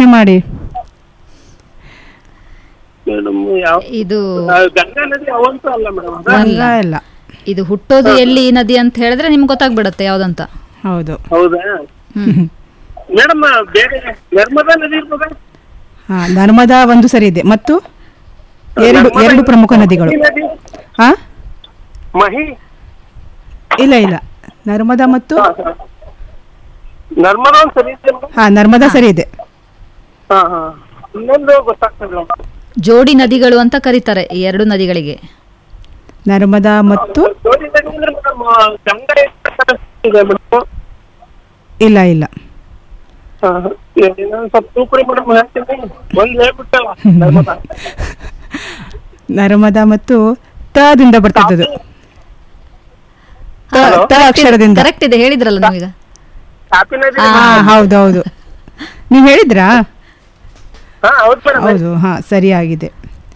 ಪ್ರಶ್ನೆ ಮಾಡಿ ಮೇಡಮ್ ಯಾವ ಇದು ಆ, ಗಂಗಾ ನದಿ ಅವಂತೂ ಅಲ್ಲ ಮೇಡಮ್ ಗಂಗಾ ಇಲ್ಲ ಇದು ಹುಟ್ಟೋದು ಎಲ್ಲಿ ಈ ನದಿ ಅಂತ ಹೇಳಿದ್ರೆ ನಿಮ್ಗೆ ಗೊತ್ತಾಗ್ಬಿಡತ್ತೆ ಯಾವ್ದಂತ ಹೌದು ಹೌದಾ ಹ್ಮ್ ಮೇಡಮ್ ಬೇರೆ ನರ್ಮದಾ ನದಿ ಇರ್ತದ ಹಾ ನರ್ಮದಾ ಒಂದು ಸರಿ ಇದೆ ಮತ್ತು ಎರಡು ಎರಡು ಪ್ರಮುಖ ನದಿಗಳು ನದಿ ಹಾ ಮಹಿ ಇಲ್ಲ ಇಲ್ಲ ನರ್ಮದಾ ಮತ್ತು ಹಾ, ಹಾ. ನರ್ಮದಾ ಒಂದು ಸರಿ ಇದೆ ಮೇಡಮ್ ಹಾ ನರ್ಮದಾ ಸರಿ ಇದೆ ಹಾ ಹಾ ಇನ್ನೊಂದು ಗೊತ್ತಾಗ್ತದೆ ಮೇಡಮ್ ಜೋಡಿ ನದಿಗಳು ಅಂತ ಕರೀತಾರೆ ಈ ಎರಡು ನದಿಗಳಿಗೆ ನರ್ಮದಾ ಮತ್ತು ಜೋಡಿ ನದಿ ಅಂದ್ರೆ ಮೇಡಮ್ ಗಂಗಾ ಇದೆ ಮೇಡಮ್ ಇಲ್ಲ ಇಲ್ಲ ಹಾ, ಹಾ. ಇನ್ನೊಂದ್ ಸ್ವಲ್ಪ ತೂಕಡಿ ಮೇಡಮ್ ಹೇಳ್ತೀನಿ ಒಂದ್ ಹೇಳ್ಬಿಟ್ಟಲ್ಲ ನರ್ಮದಾ ನರ್ಮದಾ ಮತ್ತು ತದಿಂದ ಬರ್ತದದು ತ ತ ಅಕ್ಷರದಿಂದ ಕರೆಕ್ಟ್ ಇದೆ ಹೇಳಿದ್ರಲ್ಲ ನೀವೀಗ ಕಾಪಿ ನದಿ ಹಾ ಹೌದೌದು ನೀವು ಹೇಳಿದ್ರಾ ಹಾ ಹೌದು ಮೇಡಮ್ ಹೌದು ಹಾ ಸರಿಯಾಗಿದೆ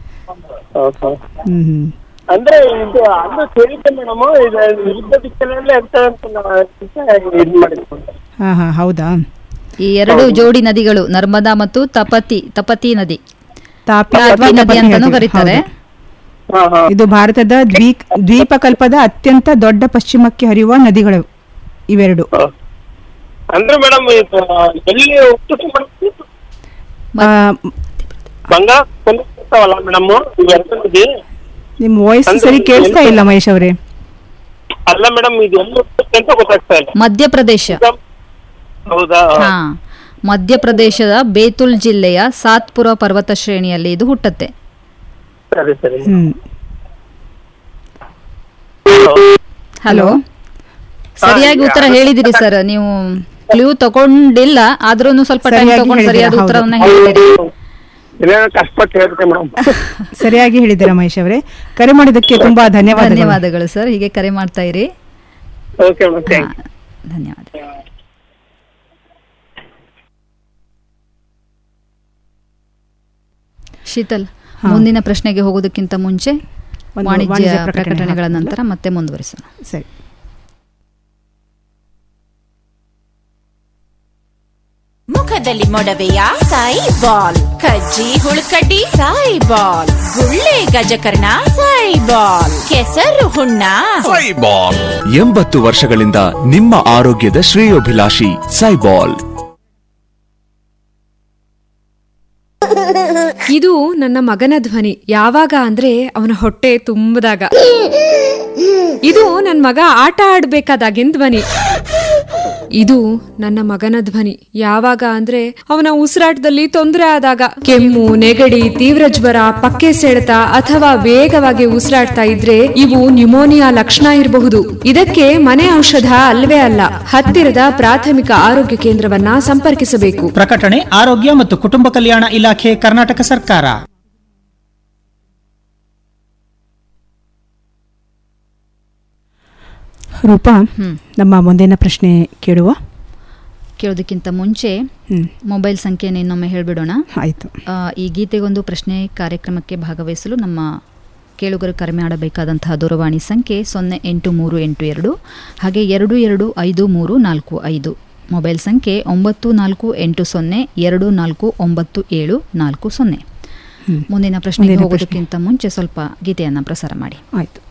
ಹ್ಮ್ ಹ್ಮ್ ಅಂದ್ರೆ ಇದು ಅದು ಕೇಳಿದ್ದೆ ಮೇಡಮ್ ಇದು ವಿರುದ್ಧ ದಿಕ್ಕಿನಲ್ಲಿ ಅಂತ ಅಂತ ನಾನು ಇದು ಮಾಡಿದ್ದೆ ಹಾ ಹಾ ಹೌದಾ ಈ ಎರಡು ಜೋಡಿ ನದಿಗಳು ನರ್ಮದಾ ಮತ್ತು ತಪತಿ ತಪತಿ ನದಿ ತಾಪಿ ತಾಪಿ ಅಥವಾ ನದಿ ತಪತಿ ಅಂತಾನೂ ನದಿ. ಕರೀತಾರೆ ಹೌದು. ಹಾ ಹಾ ಇದು ಭಾರತದ ದ್ವೀ ದ್ವೀಪಕಲ್ಪದ ಅತ್ಯಂತ ದೊಡ್ಡ ಪಶ್ಚಿಮಕ್ಕೆ ಹರಿಯುವ ನದಿಗಳು ಇವೆರಡು ಅಂದ್ರೆ ಮೇಡಮ್ ಇದು ಎಲ್ಲಿ ಹುಟ್ಟಿಸಿ ಮಾಡ್ತೀವಿ ಆ, ಬಂಗಾಳ ಕೊಲ್ಲಿರ್ತಾವಲ್ಲ ಮೇಡಮ್ ಇವೆರಡು ನದಿ ನಿಮ್ ವಾಯ್ಸ್ ಅಂದ್ರೆ ಸರಿ ಕೇಳಿಸ್ತಾ ಇಲ್ಲ ಮಹೇಶ್ ಅವರೇ ಅಲ್ಲ ಮೇಡಮ್ ಇದು ಎಲ್ಲಿ ಹುಟ್ಟುತ್ತೆ ಅಂತ ಗೊತ್ತಾಗ್ತಾ ಇಲ್ಲ ಮಧ್ಯಪ್ರದೇಶ ಹೌದಾ ಹಾ ಮಧ್ಯಪ್ರದೇಶದ ಬೇತುಲ್ ಜಿಲ್ಲೆಯ ಸಾತ್ಪುರ ಪರ್ವತ ಶ್ರೇಣಿಯಲ್ಲಿ ಇದು ಹುಟ್ಟತ್ತೆ ಸರಿ ಸರಿ ಹ್ಮ್ ಹಲೋ ಸರಿಯಾಗಿ ಉತ್ತರ ಹೇಳಿದಿರಿ ಸರ್ ನೀವು ಕ್ಲೂ ತಗೊಂಡಿಲ್ಲ ಆದ್ರೂ ಸ್ವಲ್ಪ ಟೈಮ್ ಸರಿಯಾಗಿ ತಗೊಂಡು ಹೇಳಿದ್ದೀರಾ, ಸರಿಯಾದ ಹೌದು. ಉತ್ತರವನ್ನ ಹೇಳಿದಿರಿ ಏನೇನೋ ಕಷ್ಟಪಟ್ಟು ಹೇಳ್ತೆ ಮೇಡಮ್ ಸರಿಯಾಗಿ ಹೇಳಿದ್ದೀರಾ ಮಹೇಶ್ ಅವರೇ ಕರೆ ಮಾಡಿದ್ದಕ್ಕೆ ತುಂಬಾ ಧನ್ಯವಾದಗಳು ಧನ್ಯವಾದಗಳು ಸರ್ ಹೀಗೆ ಕರೆ ಮಾಡ್ತಾ ಇರಿ ಓಕೆ ಮೇಡಮ್ ಥ್ಯಾಂಕ್ ಹಾ, ಧನ್ಯವಾದ ಶೀತಲ್ ಮುಂದಿನ ಪ್ರಶ್ನೆಗೆ ಹೋಗೋದಕ್ಕಿಂತ ಮುಂಚೆ ಒಂದು ವಾಣಿಜ್ಯ ವಾಣಿಜ್ಯ ಪ್ರಕಟಣೆ ಪ್ರಕಟಣೆಗಳ ಹಾಕೋಣ. ನಂತರ ಮತ್ತೆ ಮುಂದುವರಿಸೋಣ ಸರಿ ಮುಖದಲ್ಲಿ ಮೊಡವೆಯ ಸಾಯಿ ಬಾಲ್ ಕಜ್ಜಿ ಹುಳುಕಡ್ಡಿ ಸಾಯಿ ಬಾಲ್ ಗುಳ್ಳೆ ಗಜಕರ್ಣ ಸಾಯಿ ಬಾಲ್ ಕೆಸರು ಹುಣ್ಣ ಸೈಬಾಲ್ ಎಂಬತ್ತು ವರ್ಷಗಳಿಂದ ನಿಮ್ಮ ಆರೋಗ್ಯದ ಶ್ರೇಯೋಭಿಲಾಷಿ ಸೈಬಾಲ್ ಇದು ನನ್ನ ಮಗನ ಧ್ವನಿ ಯಾವಾಗ ಅಂದ್ರೆ ಅವನ ಹೊಟ್ಟೆ ತುಂಬದಾಗ ಇದು ನನ್ನ ಮಗ ಆಟ ಆಡ್ಬೇಕಾದಾಗಿನ ಧ್ವನಿ ಇದು ನನ್ನ ಮಗನ ಧ್ವನಿ ಯಾವಾಗ ಅಂದ್ರೆ ಅವನ ಉಸಿರಾಟದಲ್ಲಿ ತೊಂದರೆ ಆದಾಗ ಕೆಮ್ಮು ನೆಗಡಿ ತೀವ್ರ ಜ್ವರ ಪಕ್ಕೆ ಸೆಳೆತ ಅಥವಾ ವೇಗವಾಗಿ ಉಸಿರಾಡ್ತಾ ಇದ್ರೆ ಇವು ನ್ಯುಮೋನಿಯಾ ಲಕ್ಷಣ ಇರಬಹುದು ಇದಕ್ಕೆ ಮನೆ ಔಷಧ ಅಲ್ವೇ ಅಲ್ಲ ಹತ್ತಿರದ ಪ್ರಾಥಮಿಕ ಆರೋಗ್ಯ ಕೇಂದ್ರವನ್ನ ಸಂಪರ್ಕಿಸಬೇಕು ಪ್ರಕಟಣೆ ಆರೋಗ್ಯ ಮತ್ತು ಕುಟುಂಬ ಕಲ್ಯಾಣ ಇಲಾಖೆ ಕರ್ನಾಟಕ ಸರ್ಕಾರ ರೂಪಾ ಹ್ಮ್. ನಮ್ಮ ಮುಂದಿನ ಪ್ರಶ್ನೆ ಕೇಳುವ ಕೇಳೋದಕ್ಕಿಂತ ಮುಂಚೆ ಹ್ಮ್ ಮೊಬೈಲ್ ಸಂಖ್ಯೆಯನ್ನು ಇನ್ನೊಮ್ಮೆ ಹೇಳ್ಬಿಡೋಣ ಆಯ್ತು ಆ, ಈ ಗೀತೆಗೊಂದು ಪ್ರಶ್ನೆ ಕಾರ್ಯಕ್ರಮಕ್ಕೆ ಭಾಗವಹಿಸಲು ನಮ್ಮ ಕೇಳುಗರು ಕರೆ ಮಾಡಬೇಕಾದಂತಹ ದೂರವಾಣಿ ಸಂಖ್ಯೆ ಸೊನ್ನೆ ಎಂಟು ಮೂರು ಎಂಟು ಎರಡು ಹಾಗೆ ಎರಡು ಎರಡು ಐದು ಮೂರು ನಾಲ್ಕು ಐದು ಮೊಬೈಲ್ ಸಂಖ್ಯೆ ಒಂಬತ್ತು ನಾಲ್ಕು ಎಂಟು ಸೊನ್ನೆ ಎರಡು ನಾಲ್ಕು ಒಂಬತ್ತು ಏಳು ನಾಲ್ಕು ಸೊನ್ನೆ ಹ್ಮ್. ಮುಂದಿನ ಪ್ರಶ್ನೆಗೆ ಮುಂದಿನ ಹೋಗೋದಕ್ಕಿಂತ ಮುಂಚೆ ಸ್ವಲ್ಪ ಗೀತೆಯನ್ನು ಪ್ರಸಾರ ಮಾಡಿ ಆಯ್ತು